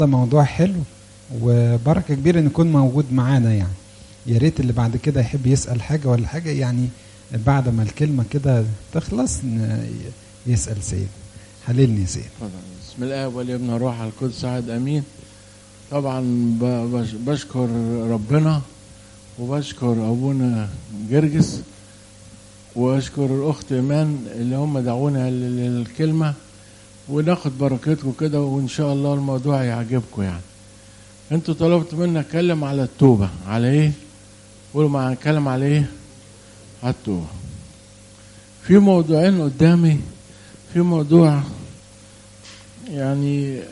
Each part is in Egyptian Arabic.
ده موضوع حلو وبركة كبيرة ان يكون موجود معانا يعني يا ريت اللي بعد كده يحب يسأل حاجة ولا حاجة يعني بعد ما الكلمة كده تخلص ن- يسأل سيد حللني يا سيد اتفضل. بسم الله والابن والروح القدس عاد امين طبعا ب- بش- بشكر ربنا وبشكر ابونا جرجس واشكر الاخت ايمان اللي هم دعونا لل- للكلمه وناخد بركتكم كده وان شاء الله الموضوع يعجبكم يعني انتوا طلبتوا مني اتكلم على التوبه على ايه قولوا معايا اتكلم على ايه على التوبه في موضوعين قدامي في موضوع يعني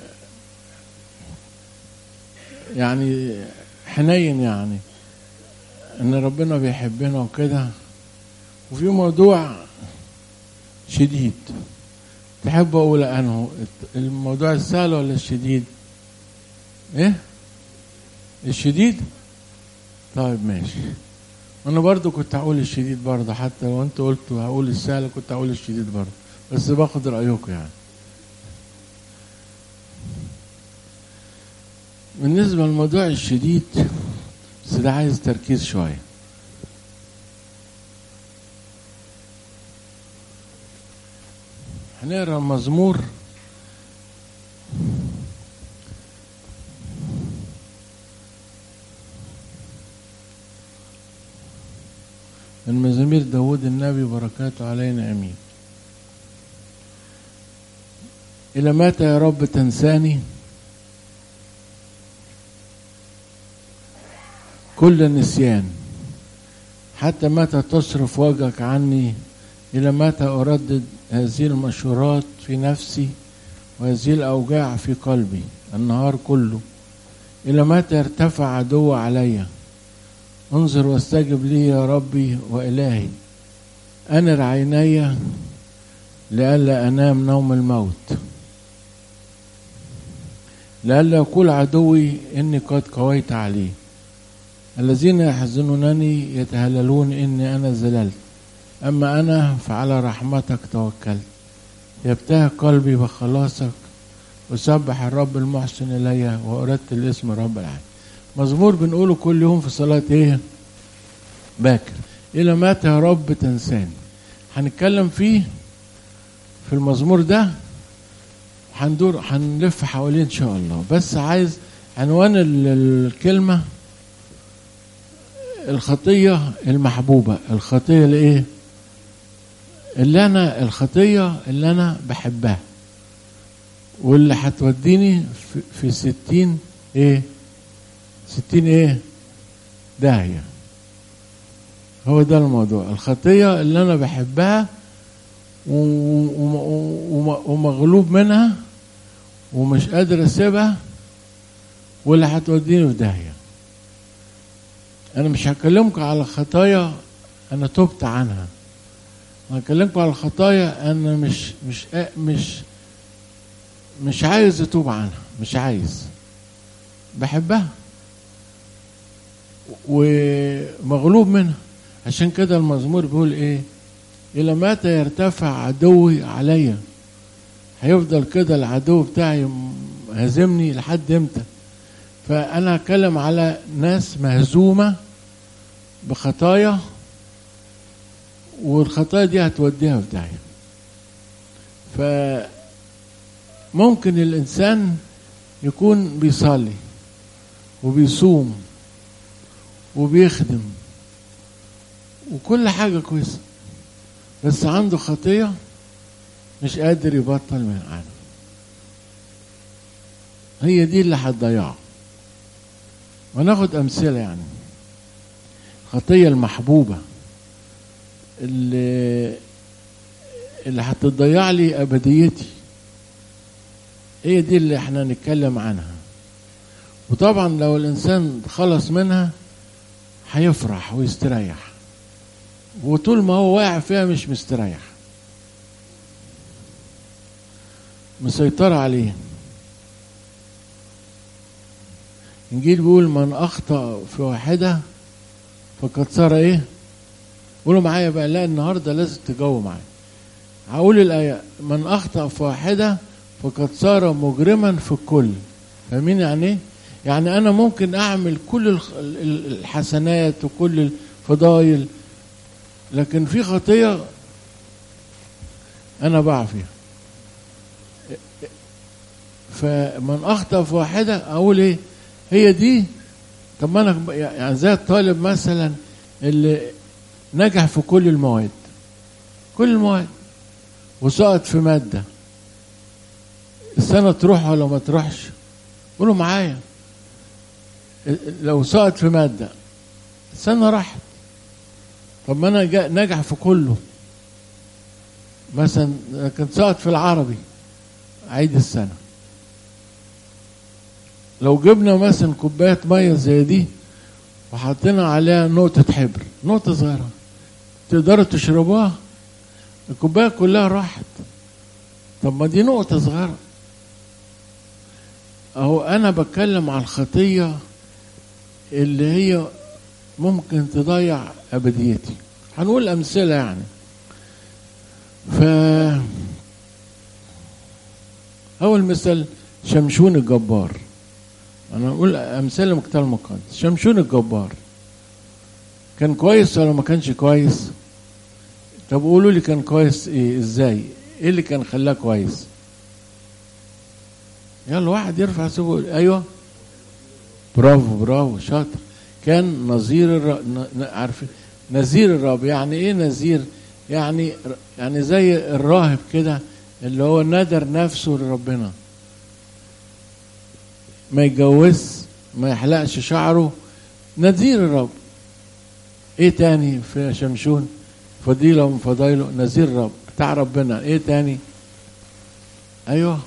يعني حنين يعني ان ربنا بيحبنا وكده وفي موضوع شديد تحب اقول انه الموضوع السهل ولا الشديد ايه الشديد طيب ماشي انا برضو كنت هقول الشديد برضه حتى لو انت قلتوا هقول السهل كنت هقول الشديد برضه بس باخد رايكم يعني بالنسبة للموضوع الشديد بس ده عايز تركيز شوية هنقرا المزمور من مزامير داود النبي بركاته علينا امين الى متى يا رب تنساني كل نسيان حتى متى تصرف وجهك عني إلى متى أردد هذه المشورات في نفسي وهذه الأوجاع في قلبي النهار كله إلى متى يرتفع عدو علي انظر واستجب لي يا ربي وإلهي أنر عيني لئلا أنام نوم الموت لئلا يقول عدوي إني قد قويت عليه الذين يحزنونني يتهللون إني أنا زللت أما أنا فعلى رحمتك توكلت يبتهج قلبي بخلاصك وسبح الرب المحسن إلي وأردت الاسم رب العالمين مزمور بنقوله كل يوم في صلاة إيه باكر إلى متى يا رب تنساني هنتكلم فيه في المزمور ده هندور هنلف حواليه إن شاء الله بس عايز عنوان ال- الكلمة الخطية المحبوبة الخطية الايه اللي انا الخطية اللي انا بحبها واللي هتوديني في, في ستين ايه ستين ايه داهية هو ده الموضوع الخطية اللي انا بحبها و- و- وم- ومغلوب منها ومش قادر اسيبها واللي هتوديني في داهيه انا مش هكلمكم على خطايا انا تبت عنها انا هكلمكم على خطايا انا مش مش مش مش عايز اتوب عنها مش عايز بحبها ومغلوب منها عشان كده المزمور بيقول ايه الى متى يرتفع عدوي عليا هيفضل كده العدو بتاعي هزمني لحد امتى فأنا هتكلم على ناس مهزومة بخطايا والخطايا دي هتوديها في داهية فممكن الإنسان يكون بيصلي وبيصوم وبيخدم وكل حاجة كويسة بس عنده خطية مش قادر يبطل من عنها هي دي اللي هتضيعه وناخد أمثلة يعني الخطية المحبوبة اللي اللي هتضيع لي أبديتي هي دي اللي احنا نتكلم عنها وطبعا لو الإنسان خلص منها هيفرح ويستريح وطول ما هو واقع فيها مش مستريح مسيطرة عليه الإنجيل بيقول من أخطأ في واحدة فقد صار إيه؟ قولوا معايا بقى لا النهاردة لازم تجاوبوا معايا هقول الآية من أخطأ في واحدة فقد صار مجرما في الكل فاهمين يعني ايه يعني انا ممكن اعمل كل الخ- ال- ال- الحسنات وكل الفضائل لكن في خطيه انا بقع فيها فمن اخطا في واحده اقول ايه هي دي طب ما انا يعني زي الطالب مثلا اللي نجح في كل المواد كل المواد وسقط في ماده السنه تروح ولا ما تروحش قولوا معايا لو سقط في ماده السنه راحت طب ما انا جا- نجح في كله مثلا كان سقط في العربي عيد السنه لو جبنا مثلا كوبايه ميه زي دي وحطينا عليها نقطه حبر نقطه صغيره تقدروا تشربوها الكوبايه كلها راحت طب ما دي نقطه صغيره اهو انا بتكلم على الخطيه اللي هي ممكن تضيع ابديتي هنقول امثله يعني ف اول مثال شمشون الجبار انا اقول امثله من الكتاب المقدس شمشون الجبار كان كويس ولا ما كانش كويس طب قولوا لي كان كويس ايه ازاي ايه اللي كان خلاه كويس يلا واحد يرفع سبه ايوه برافو برافو شاطر كان نظير الرب عارف نذير الرب يعني ايه نذير يعني يعني زي الراهب كده اللي هو ندر نفسه لربنا ما يتجوز ما يحلقش شعره نذير الرب ايه تاني في شمشون فضيلة من فضايله نذير الرب بتاع ربنا ايه تاني ايوه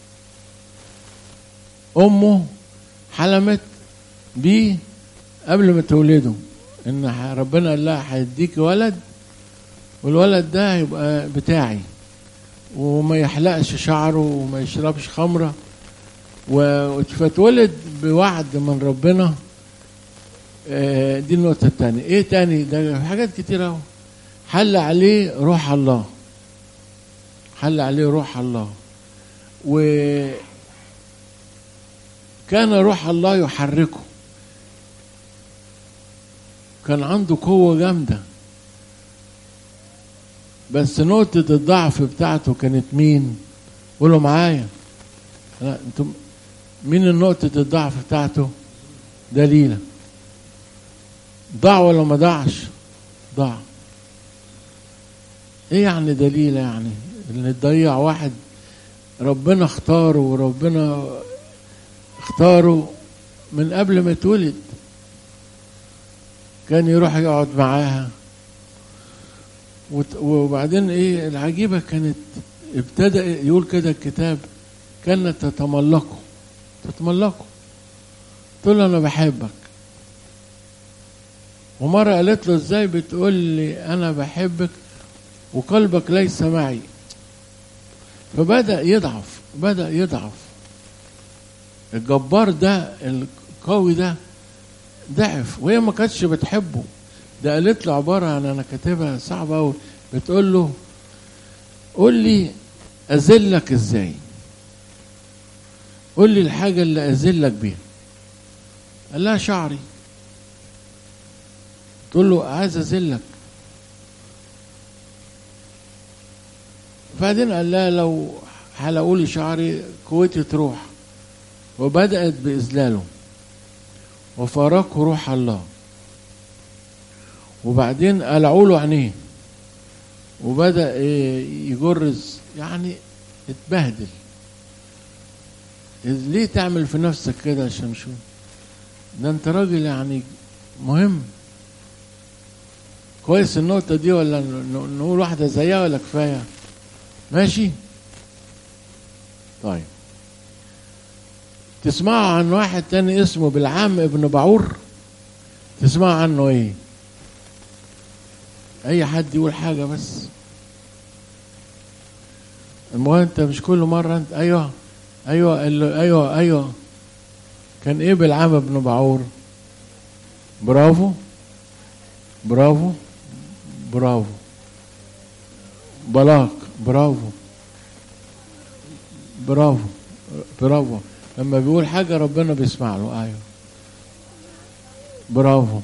امه حلمت بيه قبل ما تولده ان ربنا قال لها هيديك ولد والولد ده هيبقى بتاعي وما يحلقش شعره وما يشربش خمره فاتولد بوعد من ربنا دي النقطة الثانية ايه تاني ده حاجات كتير اهو حل عليه روح الله حل عليه روح الله و كان روح الله يحركه كان عنده قوة جامدة بس نقطة الضعف بتاعته كانت مين؟ قولوا معايا لا انتم مين نقطة الضعف بتاعته؟ دليلة ضاع ولا ما ضاعش؟ ضاع ايه يعني دليلة يعني؟ ان تضيع واحد ربنا اختاره وربنا اختاره من قبل ما يتولد كان يروح يقعد معاها وبعدين ايه العجيبه كانت ابتدى يقول كده الكتاب كانت تتملقه تتملقه تقول له انا بحبك ومره قالت له ازاي بتقول لي انا بحبك وقلبك ليس معي فبدا يضعف بدا يضعف الجبار ده القوي ده ضعف وهي ما كانتش بتحبه ده قالت له عباره عن انا كاتبها صعبه قوي بتقول له قول لي اذلك ازاي قول لي الحاجه اللي اذلك بيها قال لها شعري تقول له عايز اذلك بعدين قال لها لو حلقوا لي شعري قوتي تروح وبدأت بإذلاله وفارقه روح الله وبعدين قلعوا له عينيه وبدأ يجرز يعني اتبهدل ليه تعمل في نفسك كده يا شمشون ده انت راجل يعني مهم كويس النقطة دي ولا نقول واحدة زيها ولا كفاية ماشي طيب تسمعوا عن واحد تاني اسمه بالعام ابن بعور تسمعوا عنه ايه اي حد يقول حاجة بس المهم انت مش كل مرة انت ايوه ايوه ايوه ايوه كان ايه بالعام ابن بعور برافو برافو برافو بلاق برافو برافو برافو لما بيقول حاجة ربنا بيسمع له أيوه برافو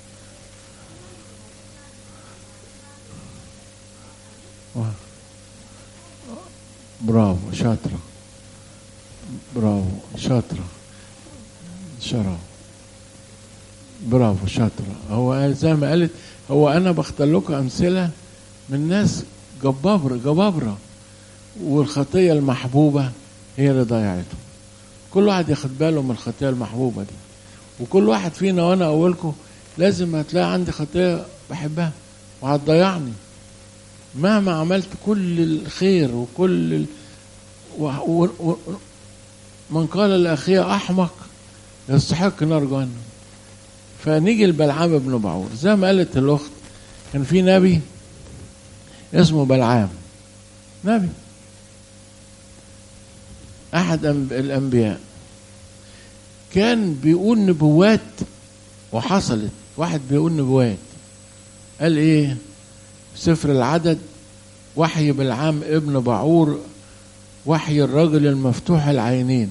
برافو شاطرة برافو شاطرة شرف برافو شاطرة هو قال زي ما قالت هو أنا بختار لكم أمثلة من ناس جبابرة جبابرة والخطية المحبوبة هي اللي ضيعته كل واحد ياخد باله من الخطية المحبوبة دي وكل واحد فينا وأنا أولكم لازم هتلاقي عندي خطية بحبها وهتضيعني مهما عملت كل الخير وكل ال... و... و... و... من قال لأخيه أحمق يستحق نار جهنم فنيجي لبلعام بن بعور زي ما قالت الأخت كان في نبي اسمه بلعام نبي أحد الأنبياء كان بيقول نبوات وحصلت واحد بيقول نبوات قال ايه سفر العدد وحي بالعام ابن بعور وحي الرجل المفتوح العينين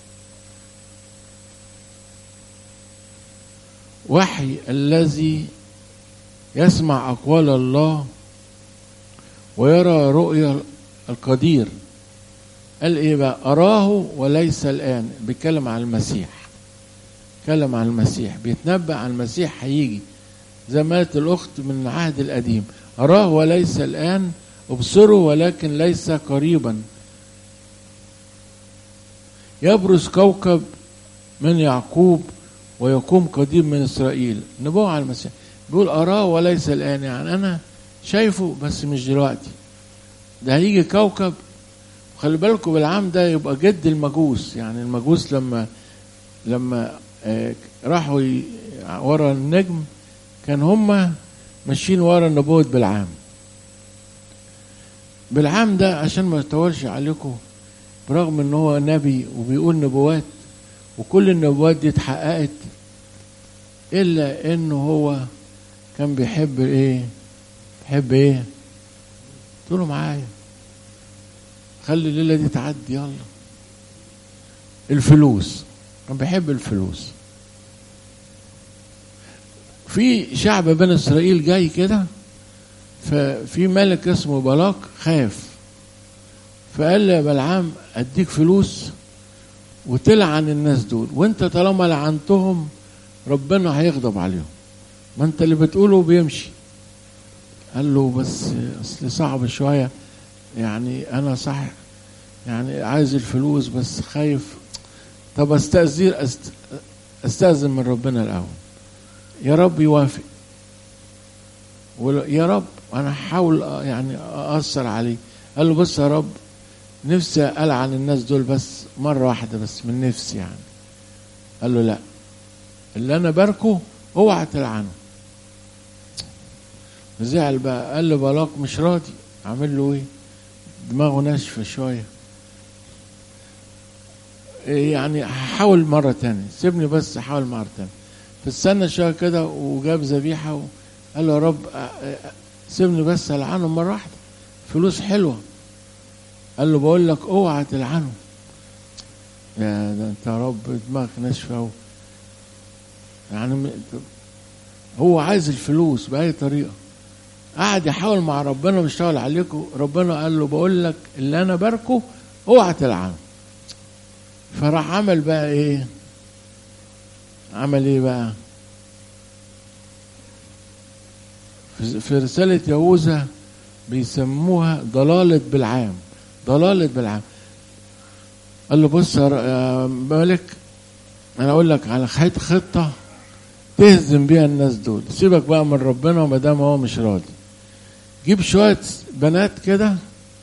وحي الذي يسمع أقوال الله ويرى رؤيا القدير قال ايه بقى أراه وليس الآن بيتكلم عن المسيح بيتكلم عن المسيح بيتنبأ عن المسيح هيجي زي ما قالت الأخت من العهد القديم أراه وليس الآن أبصره ولكن ليس قريبا يبرز كوكب من يعقوب ويقوم قديم من إسرائيل نبوة على المسيح بيقول أراه وليس الآن يعني أنا شايفه بس مش دلوقتي ده هيجي كوكب خلي بالكم بالعام ده يبقى جد المجوس يعني المجوس لما لما آه راحوا ورا النجم كان هم ماشيين ورا نبوة بالعام بالعام ده عشان ما يطولش عليكم برغم ان هو نبي وبيقول نبوات وكل النبوات دي اتحققت الا انه هو كان بيحب ايه بيحب ايه تقولوا معايا خلي الليله دي تعدي يلا الفلوس كان بيحب الفلوس في شعب بني اسرائيل جاي كده ففي ملك اسمه بلاق خاف فقال لي يا بلعام اديك فلوس وتلعن الناس دول وانت طالما لعنتهم ربنا هيغضب عليهم ما انت اللي بتقوله بيمشي قال له بس اصل صعب شويه يعني انا صح يعني عايز الفلوس بس خايف طب استأذن أست... استأذن من ربنا الاول يا رب يوافق يا رب انا هحاول يعني اثر عليه قال له بص يا رب نفسي العن الناس دول بس مره واحده بس من نفسي يعني قال له لا اللي انا باركه اوعى تلعنه زعل بقى قال له بلاق مش راضي عامل له ايه دماغه ناشفه شويه إيه يعني هحاول مره تانية سيبني بس احاول مره تانية فاستنى شويه كده وجاب ذبيحه وقال له يا رب سيبني بس العنه مره واحده فلوس حلوه قال له بقول لك اوعى تلعنه يا ده انت يا رب دماغك ناشفه يعني هو عايز الفلوس باي طريقه قعد يحاول مع ربنا ويشتغل عليكم ربنا قال له بقول لك اللي انا باركه اوعى تلعنه فراح عمل بقى ايه عمل ايه بقى في رسالة يهوذا بيسموها ضلالة بالعام ضلالة بالعام قال له بص يا مالك انا اقول لك على خيط خطة تهزم بيها الناس دول سيبك بقى من ربنا وما دام هو مش راضي جيب شوية بنات كده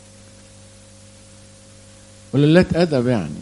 وللات أدب يعني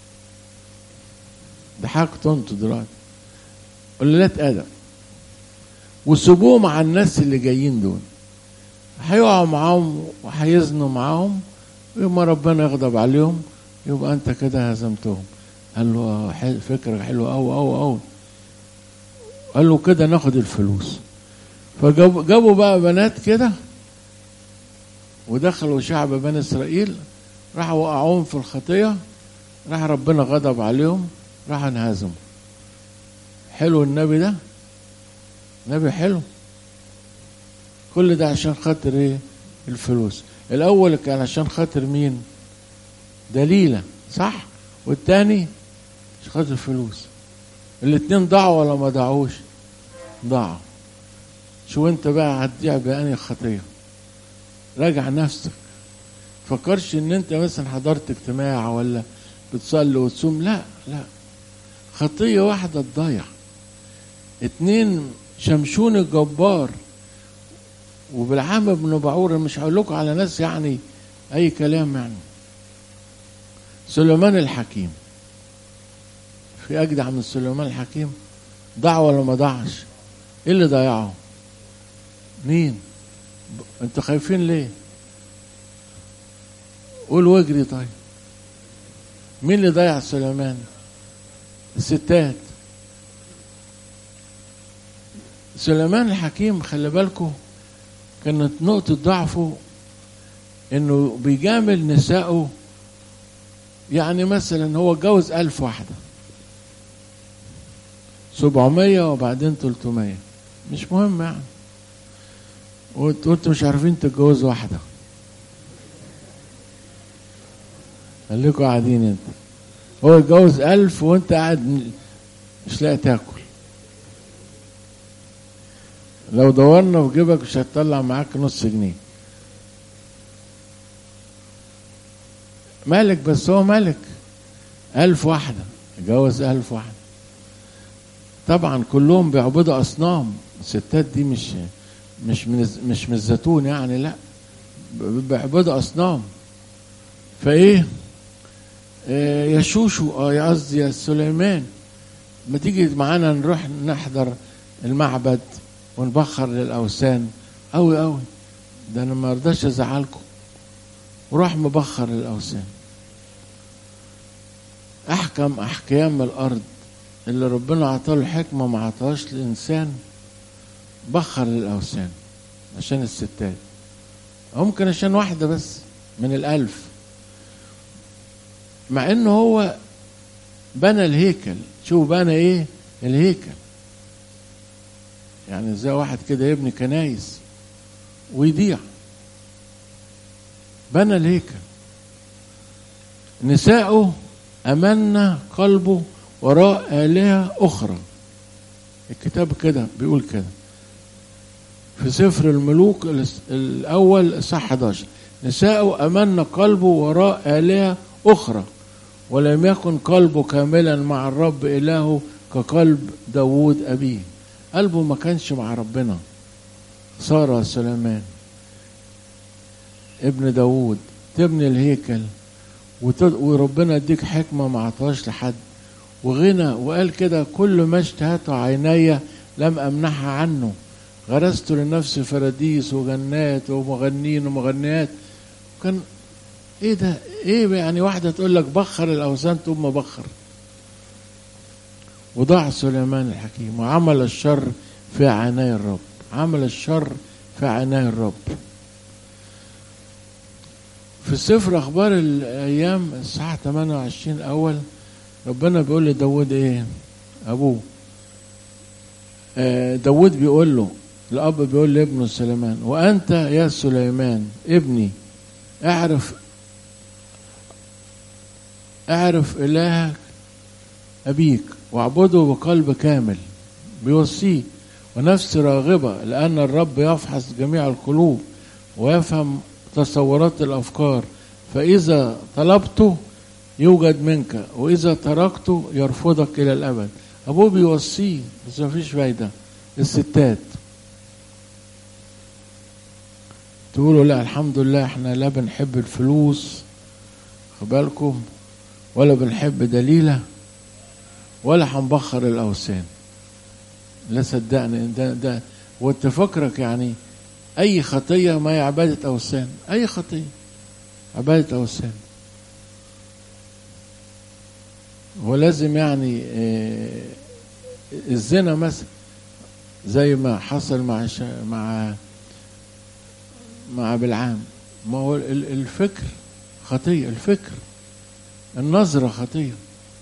ده حاجة انتوا دلوقتي قلالات أدب وسيبوه مع الناس اللي جايين دول هيقعوا معاهم وهيزنوا معاهم ويوم ربنا يغضب عليهم يبقى انت كده هزمتهم قال له حل فكرة حلوة أوي أوي أوي قال له كده ناخد الفلوس فجابوا جابوا بقى بنات كده ودخلوا شعب بني إسرائيل راحوا وقعوهم في الخطية راح ربنا غضب عليهم راح انهزموا حلو النبي ده نبي حلو كل ده عشان خاطر ايه الفلوس الاول كان عشان خاطر مين دليلة صح والتاني عشان خاطر الفلوس الاتنين ضاعوا ولا ما ضاعوش ضاعوا شو انت بقى هتضيع بأني خطية راجع نفسك فكرش ان انت مثلا حضرت اجتماع ولا بتصلي وتصوم لا لا خطية واحدة تضيع اتنين شمشون الجبار وبالعام بن بعور مش هقول لكم على ناس يعني اي كلام يعني سليمان الحكيم في اجدع من سليمان الحكيم ضاع ولا ما ضاعش ايه اللي ضيعه مين ب- انتوا خايفين ليه قول واجري طيب مين اللي ضيع سليمان الستات سليمان الحكيم خلي بالكم كانت نقطة ضعفه انه بيجامل نسائه يعني مثلا هو اتجوز ألف واحدة سبعمية وبعدين تلتمية مش مهم يعني وانت- وانتوا مش عارفين تتجوزوا واحدة خليكوا قاعدين انت هو اتجوز ألف وانت قاعد م- مش لاقي تاكل لو دورنا في جيبك مش هتطلع معاك نص جنيه ملك بس هو ملك ألف واحدة اتجوز ألف واحدة طبعا كلهم بيعبدوا أصنام الستات دي مش مش من الز- مش من الزيتون يعني لا ب- بيعبدوا أصنام فإيه آه، يا شوشو اه يا قصدي يا سليمان ما تيجي معانا نروح نحضر المعبد ونبخر للأوثان أوي أوي ده أنا ما رضاش أزعلكم وراح مبخر للأوثان أحكم أحكام الأرض اللي ربنا عطاه الحكمة ما عطاهاش للإنسان بخر للأوثان عشان الستات أو ممكن عشان واحدة بس من الألف مع إنه هو بنى الهيكل شوف بنى إيه الهيكل يعني زي واحد كده يبني كنايس ويضيع بنى الهيكل نساؤه أمنا قلبه وراء آلهة أخرى الكتاب كده بيقول كده في سفر الملوك الاس- الأول إصحاح 11 نساؤه أمن قلبه وراء آلهة أخرى ولم يكن قلبه كاملا مع الرب إلهه كقلب داوود أبيه قلبه ما كانش مع ربنا سارة سليمان ابن داوود تبني الهيكل وت- وربنا يديك حكمة ما عطاهاش لحد وغنى وقال كده كل ما اشتهته عيني لم أمنحها عنه غرست لنفسي فراديس وجنات ومغنين ومغنيات كان ايه ده ايه يعني واحدة تقول لك بخر الأوثان تقوم بخر وضاع سليمان الحكيم وعمل الشر في عيني الرب عمل الشر في عيني الرب في سفر اخبار الايام الساعه 28 الاول ربنا بيقول لداود ايه ابوه آه، داود بيقول له الاب بيقول لابنه سليمان وانت يا سليمان ابني اعرف اعرف الهك ابيك واعبده بقلب كامل بيوصيه ونفس راغبه لان الرب يفحص جميع القلوب ويفهم تصورات الافكار فاذا طلبته يوجد منك واذا تركته يرفضك الى الابد ابوه بيوصيه بس مفيش فايده الستات تقولوا لا الحمد لله احنا لا بنحب الفلوس خد بالكم ولا بنحب دليله ولا هنبخر الاوثان لا صدقني ده ده وانت فكرك يعني اي خطيه ما هي عباده اوثان اي خطيه عباده اوثان هو لازم يعني آه، الزنا مثلا زي ما حصل مع شا- مع مع بالعام ما هو ال- الفكر خطيه الفكر النظرة خطية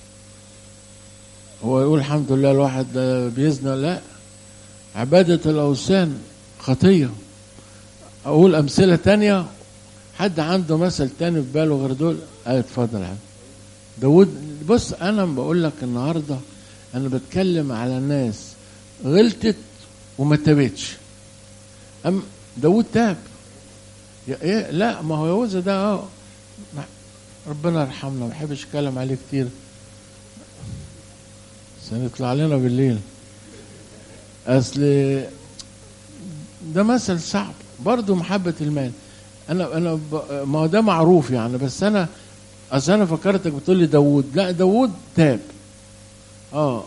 هو يقول الحمد لله الواحد بيزنى لا عبادة الأوثان خطية أقول أمثلة تانية حد عنده مثل تاني في باله غير دول أه اتفضل يا داود بص أنا بقول لك النهاردة أنا بتكلم على ناس غلطت وما تابتش أم داود تاب إيه لا ما هو يهوذا ده اه ربنا يرحمنا ما بحبش اتكلم عليه كتير سنطلع لنا بالليل اصل ده مثل صعب برضه محبة المال انا انا ب... ما هو ده معروف يعني بس انا اصل انا فكرتك بتقول لي داوود لا داوود تاب اه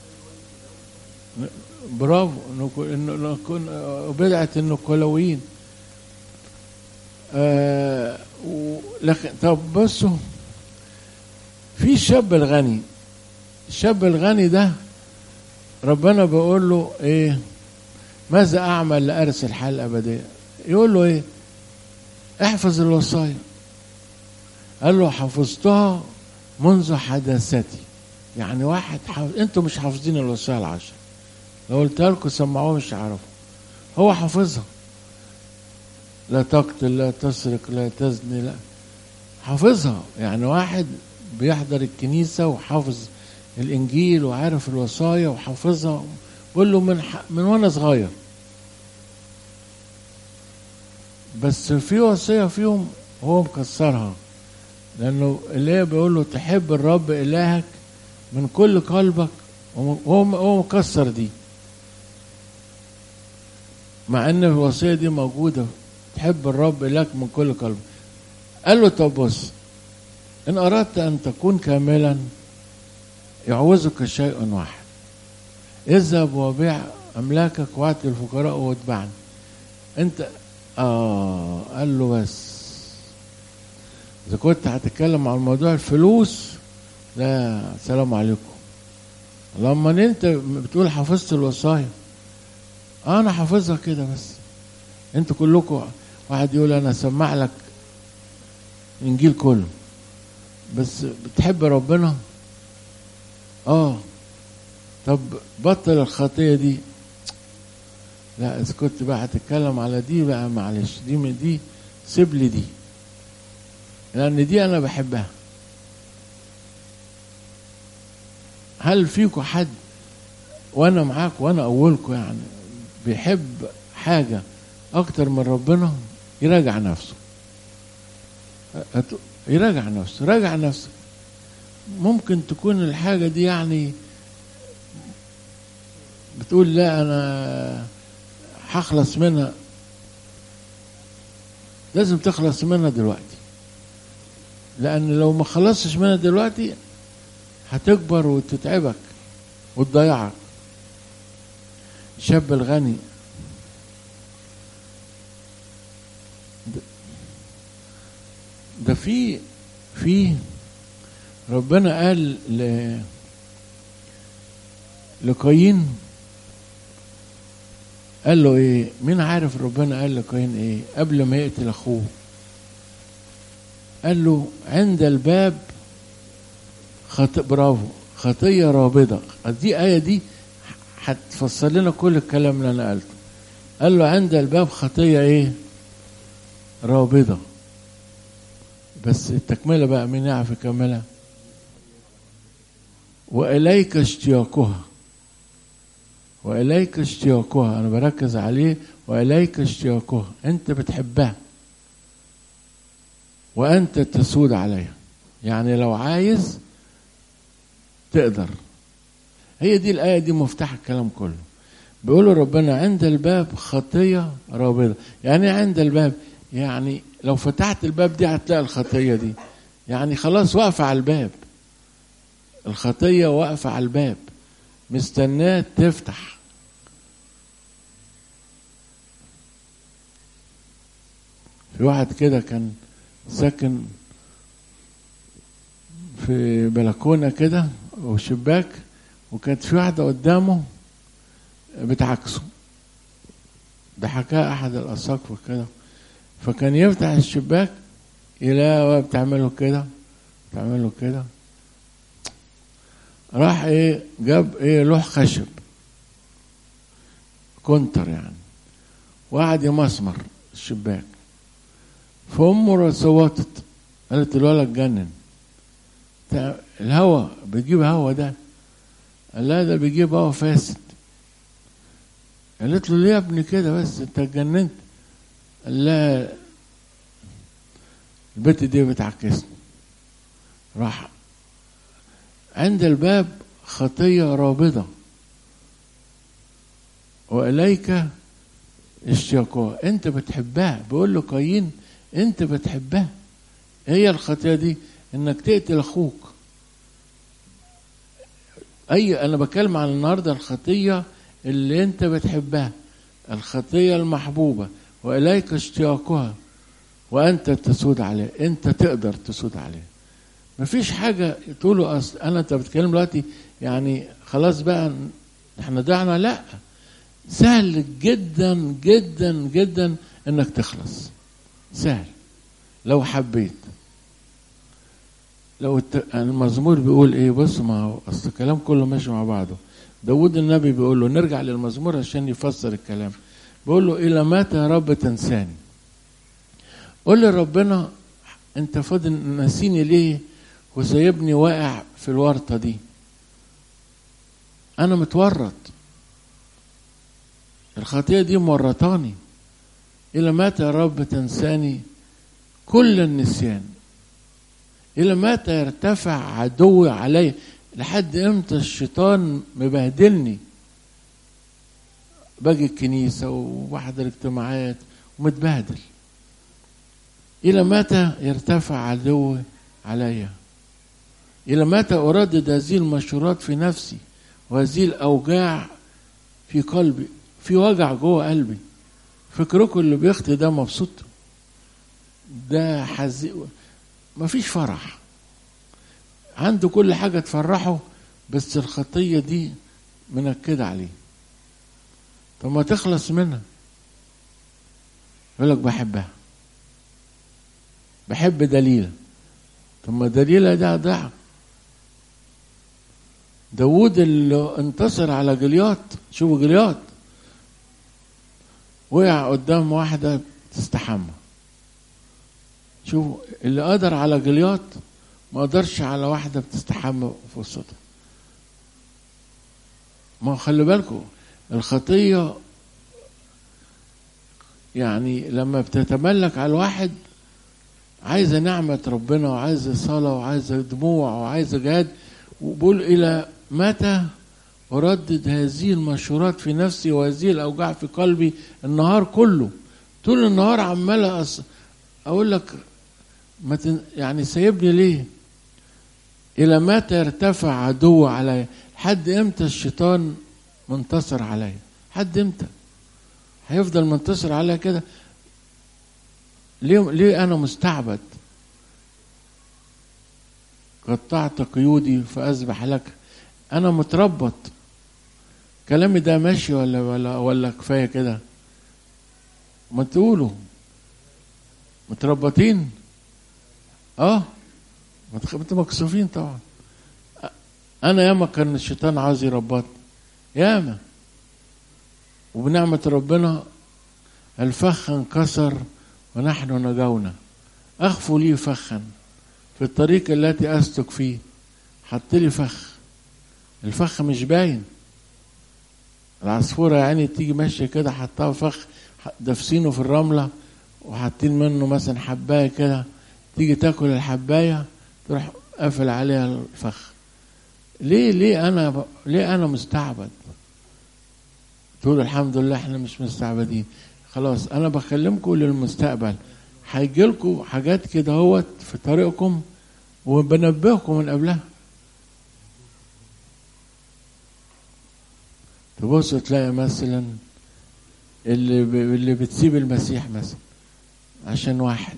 برافو انه نكون بدعة النكولويين آه لكن طب بصوا في الشاب الغني الشاب الغني ده ربنا بيقول له ايه ماذا اعمل لارث الحياه الابديه يقول له ايه احفظ الوصايا قال له حفظتها منذ حداثتي يعني واحد حافظ انتوا مش حافظين الوصايا العشر لو قلت لكم سمعوها مش هيعرفوا هو حافظها لا تقتل لا تسرق لا تزني لا حافظها يعني واحد بيحضر الكنيسة وحافظ الإنجيل وعارف الوصايا وحافظها بقول له من ح... من وأنا صغير بس في وصية فيهم هو مكسرها لأنه اللي هي بيقول له تحب الرب إلهك من كل قلبك وهو هو مكسر دي مع ان الوصيه دي موجوده تحب الرب لك من كل قلب قال له طب بص ان اردت ان تكون كاملا يعوزك شيء واحد اذهب وبيع املاكك واعطي الفقراء واتبعني انت اه قال له بس اذا كنت هتتكلم عن موضوع الفلوس لا سلام عليكم لما انت بتقول حفظت الوصايا آه انا حافظها كده بس انتوا كلكم واحد يقول انا اسمع لك الانجيل كله بس بتحب ربنا اه طب بطل الخطيه دي لا اذا كنت بقى هتتكلم على دي بقى معلش دي من دي سيب لي دي لان دي انا بحبها هل فيكم حد وانا معاك وانا اولكم يعني بيحب حاجة أكتر من ربنا يراجع نفسه يراجع نفسه راجع نفسك ممكن تكون الحاجة دي يعني بتقول لا أنا هخلص منها لازم تخلص منها دلوقتي لأن لو ما خلصتش منها دلوقتي هتكبر وتتعبك وتضيعك الشاب الغني ده في في ربنا قال ل لقايين قال له ايه مين عارف ربنا قال لقايين ايه قبل ما يقتل اخوه قال له عند الباب خط... برافو خطية رابضة دي آية دي هتفسر لنا كل الكلام اللي انا قلته قال له عند الباب خطيه ايه رابضه بس التكمله بقى مين يعرف يكملها واليك اشتياقها واليك اشتياقها انا بركز عليه واليك اشتياقها انت بتحبها وانت تسود عليها يعني لو عايز تقدر هي دي الآية دي مفتاح الكلام كله بيقولوا ربنا عند الباب خطية رابضة يعني عند الباب يعني لو فتحت الباب دي هتلاقي الخطية دي يعني خلاص واقفة على الباب الخطية واقفة على الباب مستناه تفتح في واحد كده كان ساكن في بلكونة كده وشباك وكانت في واحدة قدامه بتعكسه ده حكاه أحد الأساقفة كده فكان يفتح الشباك يلاقي بتعمله كده تعمله كده راح ايه جاب ايه لوح خشب كونتر يعني وقعد يمسمر الشباك فامه صوتت قالت الولد اتجنن تا- الهوا بيجيب هوا ده قال لها ده بيجيب هوا فاسد قالت له ليه يا ابني كده بس انت اتجننت قال لها البت دي بتعكسني راح عند الباب خطية رابضة وإليك اشتياقها انت بتحبها بيقول له قايين انت بتحبها هي الخطية دي انك تقتل اخوك اي انا بتكلم عن النهارده الخطية اللي انت بتحبها الخطية المحبوبة واليك اشتياقها وانت تسود عليه انت تقدر تسود عليه مفيش حاجة تقولوا أصل أنا أنت بتتكلم دلوقتي يعني خلاص بقى احنا ضعنا لا سهل جدا جدا جدا انك تخلص سهل لو حبيت لو الت... المزمور بيقول ايه بص ما هو اصل الكلام كله ماشي مع بعضه داود النبي بيقول له نرجع للمزمور عشان يفسر الكلام بيقول له الى متى يا رب تنساني قول لربنا انت فاضل ناسيني ليه وسايبني واقع في الورطه دي انا متورط الخطيه دي مورطاني الى متى يا رب تنساني كل النسيان الى متى يرتفع عدوي علي لحد امتى الشيطان مبهدلني باجي الكنيسه وبحضر اجتماعات ومتبهدل الى متى يرتفع عدوي علي الى متى اردد هذه المشورات في نفسي وهذه الاوجاع في قلبي في وجع جوه قلبي فكركم اللي بيخطي ده مبسوط ده حزين مفيش فرح عنده كل حاجة تفرحه بس الخطية دي منكدة عليه طب ما تخلص منها يقول لك بحبها بحب دليلة طب ما دليلة ده ضعف داوود اللي انتصر على جليات شوفوا جليات وقع قدام واحدة تستحمى شوفوا اللي قدر على جليات ما قدرش على واحدة بتستحمى في وسطها ما هو خلي بالكم الخطية يعني لما بتتملك على الواحد عايزة نعمة ربنا وعايزة صلاة وعايزة دموع وعايزة جهاد وبقول إلى متى أردد هذه المشورات في نفسي وهذه الأوجاع في قلبي النهار كله طول النهار عمال أص... أقول لك ما تن... يعني سايبني ليه إلى متى يرتفع عدو علي حد إمتى الشيطان منتصر عليا حد إمتى هيفضل منتصر عليا كده ليه ليه أنا مستعبد قطعت قيودي فأسبح لك أنا متربط كلامي ده ماشي ولا ولا ولا كفاية كده ما تقولوا متربطين اه انتوا مكسوفين طبعا انا ياما كان الشيطان عاوز يربطني ياما وبنعمة ربنا الفخ انكسر ونحن نجونا اخفوا لي فخا في الطريق التي اسلك فيه حط لي فخ الفخ مش باين العصفورة يعني تيجي ماشية كده حطها فخ دافسينه في الرملة وحاطين منه مثلا حباية كده تيجي تاكل الحباية تروح قافل عليها الفخ ليه ليه انا ب... ليه انا مستعبد تقول الحمد لله احنا مش مستعبدين خلاص انا بكلمكم للمستقبل هيجي لكم حاجات كده اهوت في طريقكم وبنبهكم من قبلها تبص تلاقي مثلا اللي ب... اللي بتسيب المسيح مثلا عشان واحد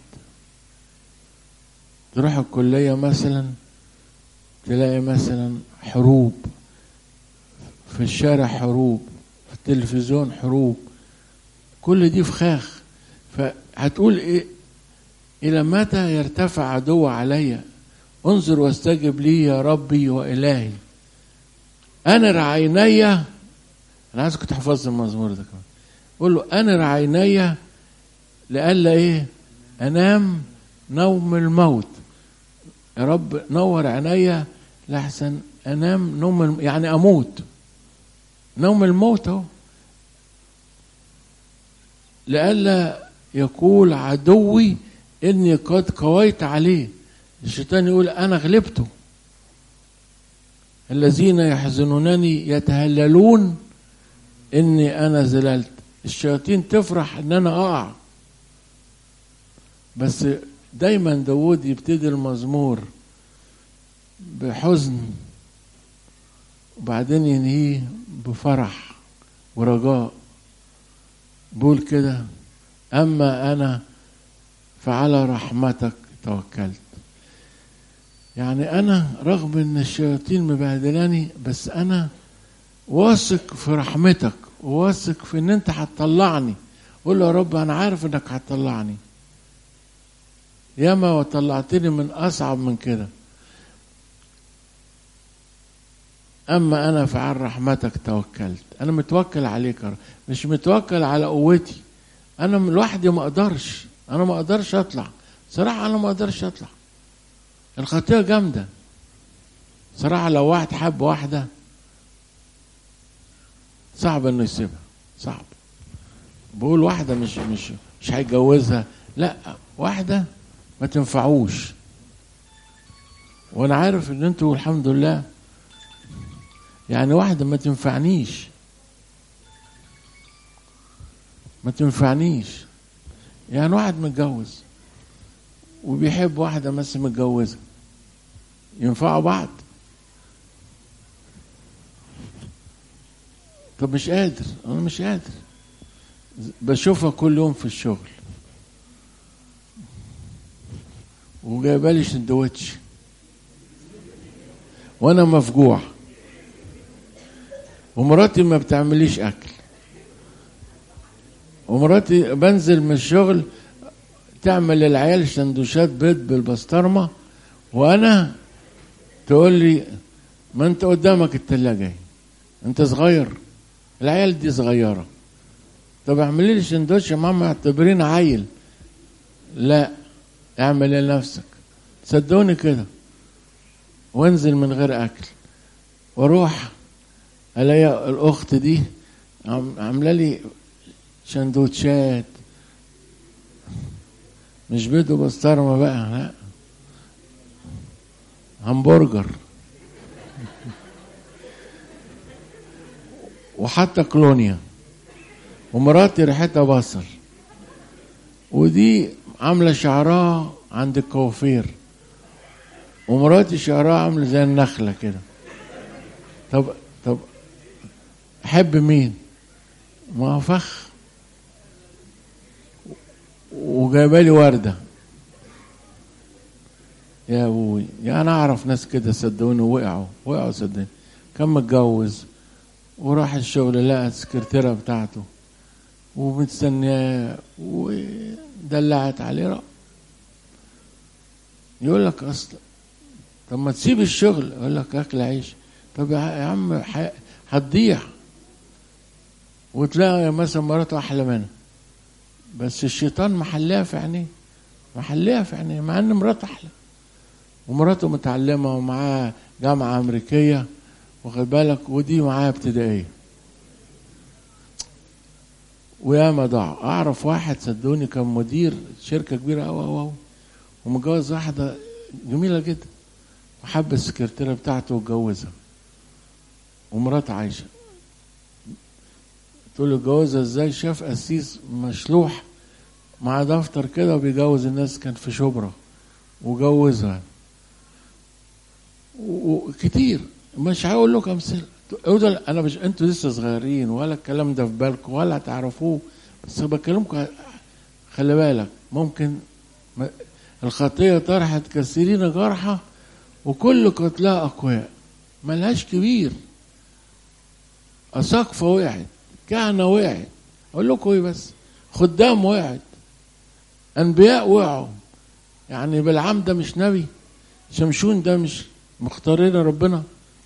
تروح الكلية مثلا تلاقي مثلا حروب في الشارع حروب في التلفزيون حروب كل دي فخاخ فهتقول ايه الى متى يرتفع عدو علي انظر واستجب لي يا ربي وإلهي أنر عيني أنا عايزك تحفظ المزمور ده كمان قول له أنر عيني لئلا إيه أنام نوم الموت يا رب نور عيني لحسن أنام نوم الم... يعني أموت نوم الموت أهو لئلا يقول عدوي إني قد قويت عليه الشيطان يقول أنا غلبته الذين يحزنونني يتهللون إني أنا زللت الشياطين تفرح إن أنا أقع بس دايما داود يبتدي المزمور بحزن وبعدين ينهيه بفرح ورجاء بقول كده أما أنا فعلى رحمتك توكلت يعني أنا رغم إن الشياطين مبهدلاني بس أنا واثق في رحمتك وواثق في إن أنت هتطلعني قول له يا رب أنا عارف إنك هتطلعني ياما وطلعتني من أصعب من كده أما أنا فعل رحمتك توكلت أنا متوكل عليك يا رب مش متوكل على قوتي أنا لوحدي ما أقدرش أنا ما أقدرش أطلع صراحة أنا ما أقدرش أطلع الخطية جامدة صراحة لو واحد حب واحدة صعب إنه يسيبها صعب بقول واحدة مش مش مش هيتجوزها لا واحدة ما تنفعوش وانا عارف ان انتوا الحمد لله يعني واحدة ما تنفعنيش ما تنفعنيش يعني واحد متجوز وبيحب واحدة بس متجوزة ينفعوا بعض طب مش قادر انا مش قادر بشوفها كل يوم في الشغل وجايبه لي سندوتش وانا مفجوع ومراتي ما بتعمليش اكل ومراتي بنزل من الشغل تعمل للعيال سندوتشات بيض بالبسطرمه وانا تقول لي ما انت قدامك التلاجة انت صغير العيال دي صغيره طب اعملي لي سندوتش يا ماما اعتبريني عيل لا اعمل لنفسك صدقوني كده وانزل من غير اكل واروح الاقي الاخت دي عامله لي سندوتشات مش بيض وبسطرمه بقى لا همبرجر وحتى كلونيا ومراتي ريحتها بصل ودي عامله شعرها عند الكوافير ومراتي شعرها عامله زي النخله كده طب طب احب مين ما هو فخ وجايبه لي ورده يا ابوي يا انا اعرف ناس كده صدقوني وقعوا وقعوا صدقوني كان متجوز وراح الشغل لقى السكرتيره بتاعته ومستنياه ودلعت عليه رأ. يقول لك اصل طب ما تسيب الشغل يقول لك اكل عيش طب يا عم هتضيع وتلاقي مثلا مراته احلى منها بس الشيطان محليها في عينيه محليها في عينيه مع ان مراته احلى ومراته متعلمه ومعاها جامعه امريكيه واخد بالك ودي معاها ابتدائيه وياما ضاع اعرف واحد صدقوني كان مدير شركه كبيره قوي قوي ومتجوز واحده جميله جدا وحب السكرتيره بتاعته واتجوزها ومراته عايشه تقول له اتجوزها ازاي شاف قسيس مشلوح مع دفتر كده وبيجوز الناس كان في شبرا وجوزها وكتير مش هقول لكم امثله انا مش انتوا لسه صغيرين ولا الكلام ده في بالكم ولا تعرفوه بس بكلمكم خلي بالك ممكن الخطيه طرحت كثيرين جرحى وكل قتلها اقوياء ملهاش كبير اساقفه وقعت كهنه وقعت اقول لكم ايه بس خدام وقعت انبياء وقعوا يعني بالعام ده مش نبي شمشون ده مش مختارين ربنا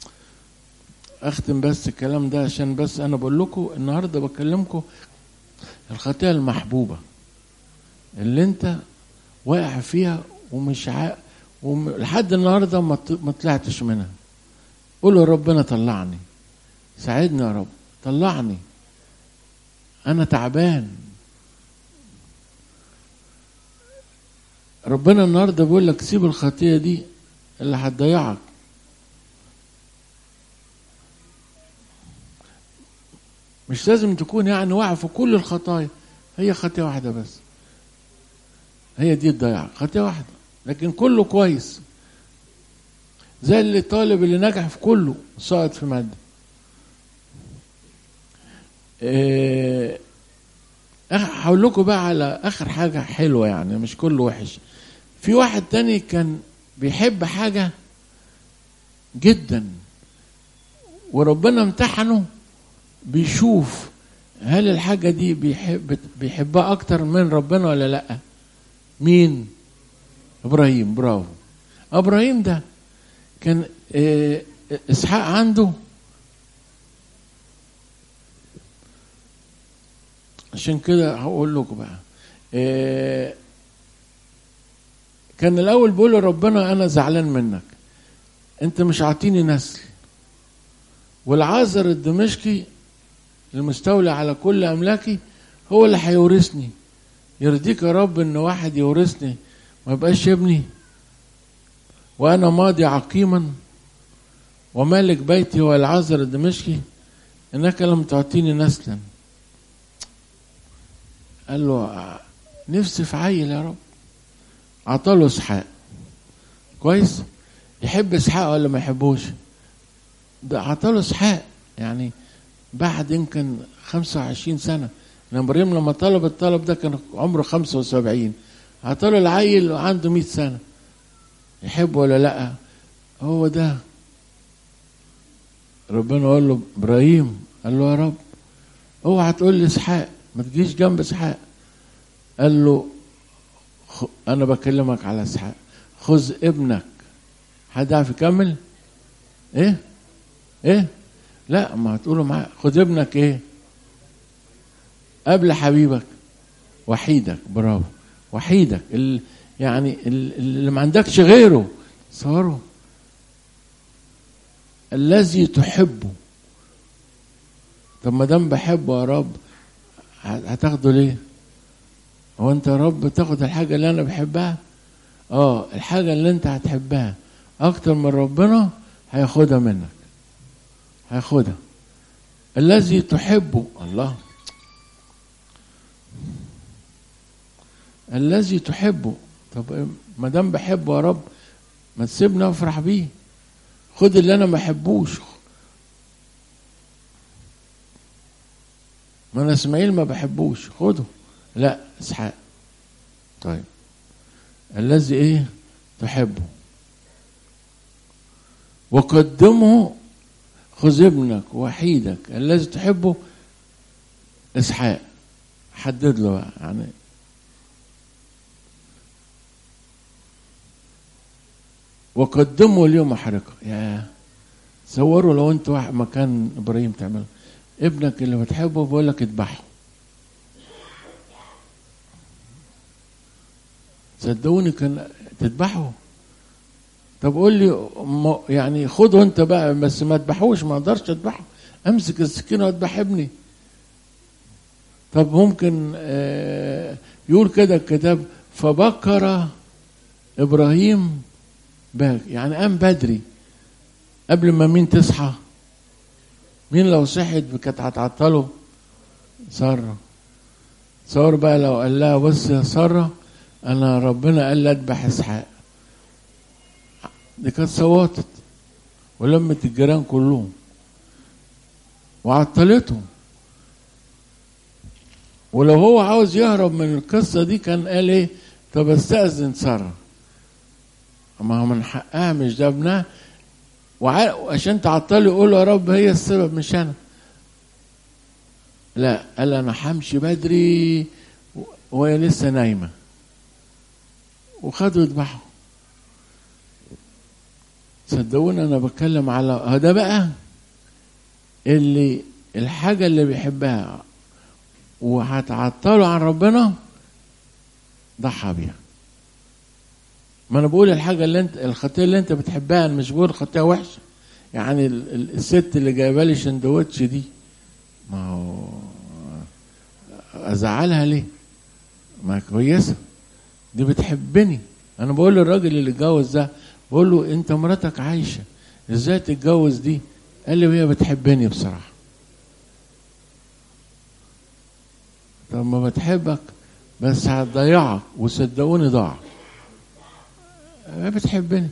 اختم بس الكلام ده عشان بس انا بقول لكم النهارده بكلمكم الخطيئه المحبوبه اللي انت واقع فيها ومش ع... وم... لحد النهارده ما ط- ما طلعتش منها قول يا ربنا طلعني ساعدني يا رب طلعني انا تعبان ربنا النهارده بيقول لك سيب الخطيه دي اللي هتضيعك مش لازم تكون يعني واقع في كل الخطايا هي خطيه واحده بس هي دي تضيعك خطيه واحده لكن كله كويس زي اللي الطالب اللي نجح في كله سقط في ماده إيه، أخ- هقول لكم بقى على اخر حاجه حلوه يعني مش كله وحش في واحد تاني كان بيحب حاجه جدا وربنا امتحنه بيشوف هل الحاجه دي بيحب بيحبها اكتر من ربنا ولا لا مين ابراهيم برافو ابراهيم ده كان آه، اسحاق عنده عشان كده هقول لكم بقى آه، كان الاول بيقول لربنا انا زعلان منك انت مش عاطيني نسل والعازر الدمشقي المستولي على كل املاكي هو اللي هيورثني يرضيك يا رب ان واحد يورثني ما يبقاش ابني وانا ماضي عقيما ومالك بيتي هو العازر الدمشقي انك لم تعطيني نسلا قال له نفسي في عيل يا رب عطاله اسحاق كويس يحب اسحاق ولا ما يحبوش ده عطاله اسحاق يعني بعد يمكن 25 سنه لما ابراهيم لما طلب الطلب ده كان عمره 75 عطاله العيل وعنده 100 سنه يحب ولا لا هو ده ربنا قال له ابراهيم قال له يا رب اوعى تقول لي اسحاق ما تجيش جنب اسحاق قال له خ... انا بكلمك على اسحاق خذ ابنك حد يعرف يكمل ايه ايه لا ما هتقولوا معايا خذ ابنك ايه قبل حبيبك وحيدك برافو وحيدك ال... يعني ال- اللي ما عندكش غيره صاروا الذي تحبه طب ما دام بحبه يا رب ه- هتاخده ليه؟ هو انت يا رب تاخد الحاجه اللي انا بحبها؟ اه الحاجه اللي انت هتحبها اكتر من ربنا هياخدها منك هياخدها الذي تحبه الله الذي تحبه طب ما دام بحبه يا رب ما تسيبني افرح بيه خد اللي انا ما بحبوش ما انا اسماعيل ما بحبوش خده لا اسحاق طيب الذي ايه تحبه وقدمه خذ ابنك وحيدك الذي تحبه اسحاق حدد له بقى يعني وقدموا اليوم محرقة يا تصوروا لو انت واحد مكان ابراهيم تعمل ابنك اللي بتحبه بيقول لك اذبحه صدقوني كان تذبحه طب قول لي م- يعني خده انت بقى بس ما تذبحوش ما اقدرش اذبحه امسك السكينه واذبح ابني طب ممكن آه، يقول كده الكتاب فبكر ابراهيم باك يعني قام بدري قبل ما مين تصحى مين لو صحت كانت هتعطله ساره تصور بقى لو قال لها بص يا ساره انا ربنا قال لي اذبح اسحاق دي كانت صوتت ولمت الجيران كلهم وعطلتهم ولو هو عاوز يهرب من القصة دي كان قال ايه طب استأذن سارة ما هو من حقها مش ده ابنها وع- وعشان تعطلي يقول يا رب هي السبب مش انا لا قال انا همشي بدري و- وهي لسه نايمه وخدوا يذبحوا صدقوني انا بتكلم على ده بقى اللي الحاجه اللي بيحبها وهتعطله عن ربنا ضحى بيها ما انا بقول الحاجه اللي انت الخطيه اللي انت بتحبها انا مش بقول خطيه وحشه يعني ال- ال- الست اللي جايبه لي سندوتش دي ما هو ازعلها ليه ما كويسه دي بتحبني انا بقول للراجل اللي اتجوز ده بقول له انت مراتك عايشه ازاي تتجوز دي قال لي وهي بتحبني بصراحه طب ما بتحبك بس هتضيعك وصدقوني ضاع هي بتحبني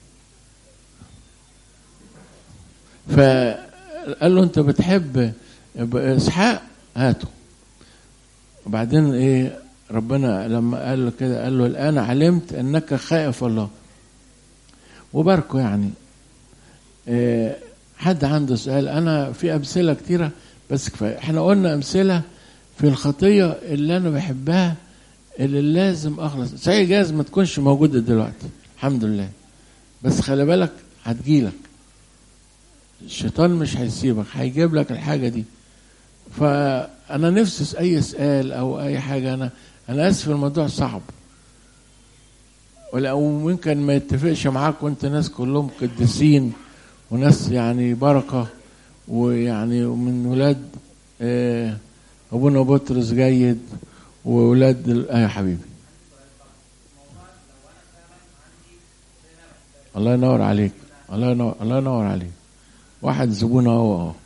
فقال له انت بتحب اسحاق هاته وبعدين ايه ربنا لما قال له كده قال له الان علمت انك خائف الله وباركه يعني إيه حد عنده سؤال انا في امثله كتيره بس كفايه احنا قلنا امثله في الخطيه اللي انا بحبها اللي لازم اخلص صحيح جايز ما تكونش موجوده دلوقتي الحمد لله بس خلي بالك هتجيلك الشيطان مش هيسيبك هيجيب لك الحاجه دي فانا نفسي اي سؤال او اي حاجه انا انا اسف الموضوع صعب ولو ممكن ما يتفقش معاك وانت ناس كلهم قديسين وناس يعني بركه ويعني من ولاد آه، ابونا بطرس جيد وولاد ال- آه يا حبيبي الله ينور عليك الله ينور الله ينور عليك واحد زبون اهو اهو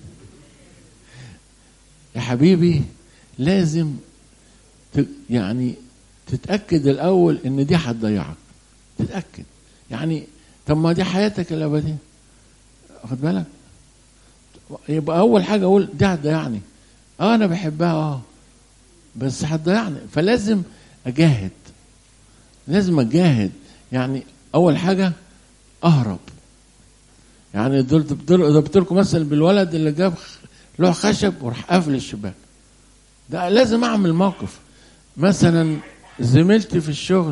يا حبيبي لازم ت- يعني تتاكد الاول ان دي هتضيعك تتاكد يعني طب ما دي حياتك الابديه واخد بالك يبقى اول حاجه اقول دي هتضيعني اه انا بحبها اه بس هتضيعني فلازم اجاهد لازم اجاهد يعني اول حاجه اهرب يعني ضربت ضربت لكم مثلا بالولد اللي جاب خ- لوح خشب وراح قافل الشباك ده لازم اعمل موقف مثلا زميلتي في الشغل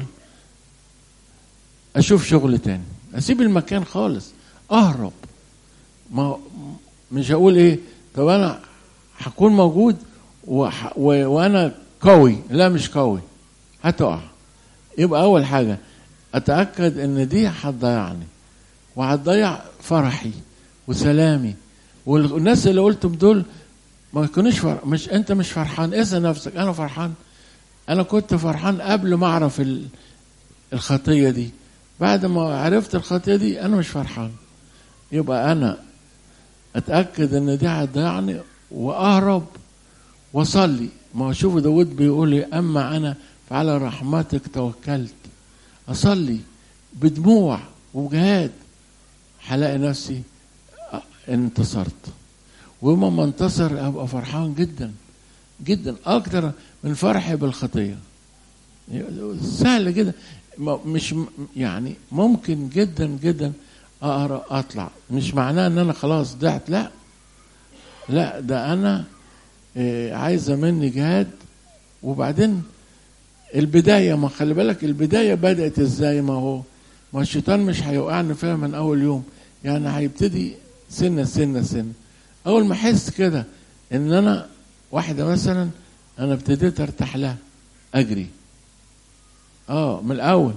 اشوف شغل تاني اسيب المكان خالص اهرب ما مش هقول ايه طب انا هكون موجود وح... و... وانا قوي لا مش قوي هتقع يبقى اول حاجه اتاكد ان دي هتضيعني وهتضيع فرحي وسلامي والناس اللي قلتم دول ما يكونوش فر... مش انت مش فرحان اسال نفسك انا فرحان انا كنت فرحان قبل ما اعرف ال... الخطيه دي بعد ما عرفت الخطيه دي انا مش فرحان يبقى انا اتاكد ان دي هتضيعني واهرب واصلي ما هو شوفوا داود بيقول لي اما انا فعلى رحمتك توكلت اصلي بدموع وجهاد هلاقي نفسي انتصرت وما ما انتصر ابقى فرحان جدا جدا اكتر من فرحي بالخطيه سهل جدا ما- مش م- يعني ممكن جدا جدا اقرا اطلع مش معناه ان انا خلاص ضعت لا لا ده انا آه، عايزه مني جهاد وبعدين البدايه ما خلي بالك البدايه بدات ازاي ما هو ما الشيطان مش هيوقعني فيها من اول يوم يعني هيبتدي سنه سنه سنه اول ما احس كده ان انا واحده مثلا انا ابتديت ارتاح لها اجري اه من الاول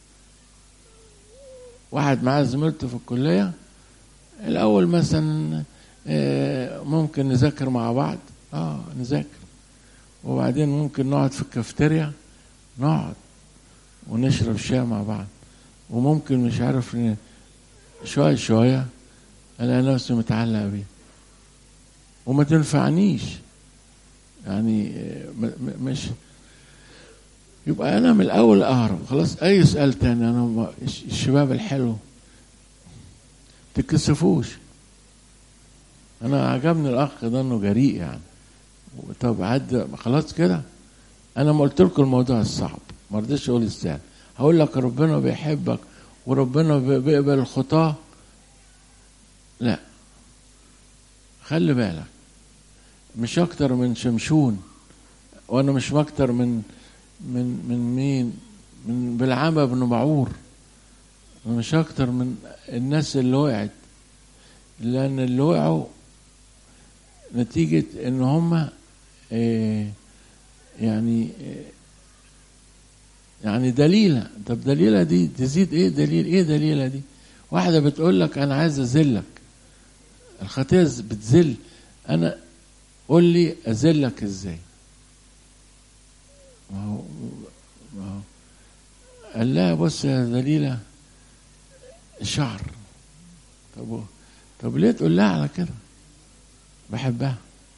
واحد معاه زميلته في الكليه الاول مثلا آه، ممكن نذاكر مع بعض اه نذاكر وبعدين ممكن نقعد في الكافتيريا نقعد ونشرب شاي مع بعض وممكن مش عارف ن- شوية شوية ألاقي نفسي متعلق بيه وما تنفعنيش يعني آه، م- م- مش يبقى أنا من الأول أهرب خلاص أي سؤال تاني أنا ما- الش- الشباب الحلو تكسفوش أنا عجبني الأخ ده إنه جريء يعني طب عد خلاص كده انا ما قلت لكم الموضوع الصعب ما رضيتش اقول السهل هقول لك ربنا بيحبك وربنا بي- بيقبل الخطاه لا خلي بالك مش اكتر من شمشون وانا مش اكتر من من من مين من بلعامة بن معور مش اكتر من الناس اللي وقعت لان اللي وقعوا نتيجة ان هم يعني آه، يعني دليلة طب دليلة دي تزيد ايه دليل ايه دليلة دي واحدة بتقول لك انا عايز اذلك الخطية بتذل انا قول لي اذلك ازاي ما هو ما هو قال لها بص يا دليلة شعر طب طب ليه تقول لها على كده بحبها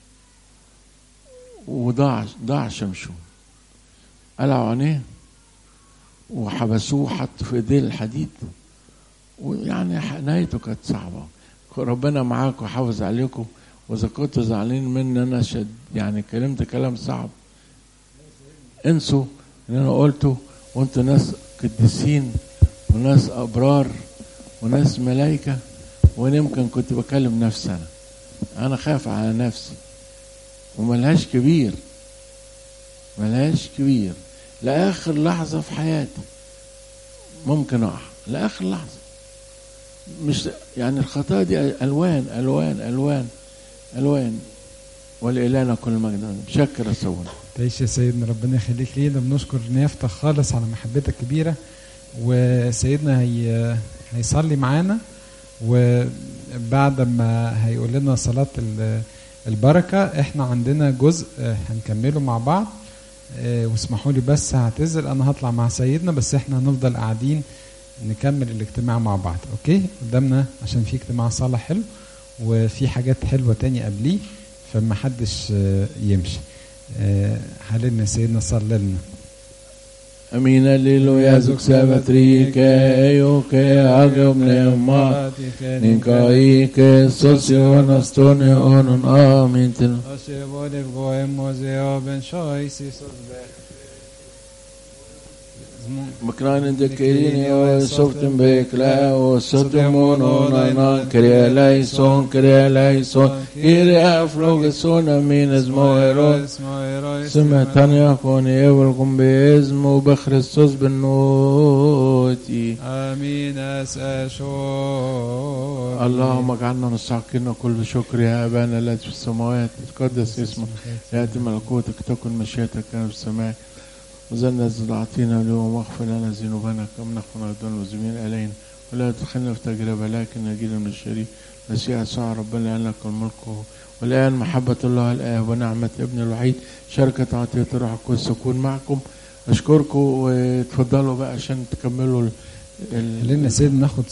وضاع ضاع شمشون قلعوا عينيه وحبسوه وحطوا في ايديه الحديد ويعني نهايته كانت صعبه ربنا معاكم وحافظ عليكم واذا كنتوا زعلانين مني انا شد يعني كلمت كلام صعب انسوا ان انا قلته وانتوا ناس قديسين وناس ابرار وناس ملائكه وانا يمكن كنت بكلم نفسي انا انا خايف على نفسي وملهاش كبير ملهاش كبير لاخر لحظه في حياتي ممكن اقع لاخر لحظه مش يعني الخطايا دي الوان الوان الوان الوان ولإلهنا كل مجد بشكر اسونا تعيش يا سيدنا ربنا يخليك لينا بنشكر نيافتك خالص على محبتك الكبيرة وسيدنا هي هيصلي معانا وبعد ما هيقول لنا صلاة ال- البركة احنا عندنا جزء آه، هنكمله مع بعض آه، واسمحوا لي بس هعتذر انا هطلع مع سيدنا بس احنا هنفضل قاعدين نكمل الاجتماع مع بعض اوكي قدامنا عشان في اجتماع صلاة حلو وفي حاجات حلوة تاني قبليه فما حدش آه، يمشي آه، حللنا سيدنا صلى لنا امين الليلويا زوك سابتريك ايوك اجب نعما نكايك سوسيون استوني اونن امين تل مكران ذكريني وصفتم بكلا وصفتمون ونانا كريا ليسون كريا ليسون كريا افلوغ سون امين اسمو هيرون سمعتني يكون يبلغكم باسمه بخريستوس بالنوتي امين اساشور اللهم اجعلنا نستحقنا كل شكر يا ابانا الذي في السماوات تقدس اسمك ياتي ملكوتك تكن مشيئتك كما في السماء وزلنا اعطينا اليوم واغفر لنا ذنوبنا كما نغفر نحن المذنبين الينا ولا تدخلنا في تجربه لكن نجينا من الشرير مسيح ساعة ربنا لك الملك والآن محبة الله الآب ونعمة ابن الوحيد شركة عطية الروح القدس تكون معكم أشكركم وتفضلوا بقى عشان تكملوا ال- ال- خلينا سيدنا ناخد